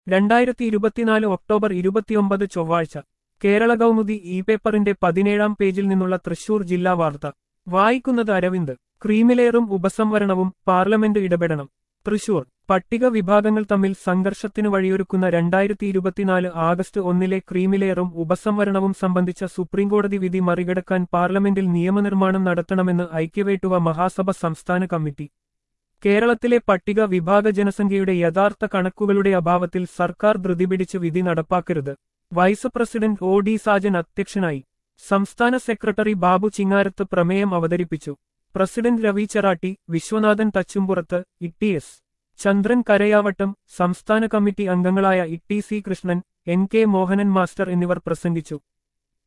രണ്ടായിരത്തി ഇരുപത്തിനാല് ഒക്ടോബർ ഇരുപത്തിയൊമ്പത് ചൊവ്വാഴ്ച കേരള കൗമുദി ഇ പേപ്പറിന്റെ പതിനേഴാം പേജിൽ നിന്നുള്ള തൃശൂർ ജില്ലാ വാർത്ത വായിക്കുന്നത് അരവിന്ദ് ക്രീമിലെയറും ഉപസംവരണവും പാർലമെന്റ് ഇടപെടണം തൃശൂർ പട്ടിക വിഭാഗങ്ങൾ തമ്മിൽ സംഘർഷത്തിനു വഴിയൊരുക്കുന്ന രണ്ടായിരത്തി ഇരുപത്തിനാല് ആഗസ്റ്റ് ഒന്നിലെ ക്രീമിലെയറും ഉപസംവരണവും സംബന്ധിച്ച സുപ്രീംകോടതി വിധി മറികടക്കാൻ പാർലമെന്റിൽ നിയമനിർമ്മാണം നടത്തണമെന്ന് ഐക്യവേട്ടുവ മഹാസഭ സംസ്ഥാന കമ്മിറ്റി കേരളത്തിലെ പട്ടിക വിഭാഗ ജനസംഖ്യയുടെ യഥാർത്ഥ കണക്കുകളുടെ അഭാവത്തിൽ സർക്കാർ ധൃതിപിടിച്ച് വിധി നടപ്പാക്കരുത് vice president O D Sajan അധ്യക്ഷനായി സംസ്ഥാന സെക്രട്ടറി ബാബു ചിങ്ങാരത്ത് പ്രമേയം അവതരിപ്പിച്ചു president Ravi Cheratty Viswanathan Thachumpurath E S Chandran Karayavattam സംസ്ഥാന കമ്മിറ്റി അംഗങ്ങളായ E T C Krishnan N K Mohanan master എന്നിവർ പ്രസംഗിച്ചു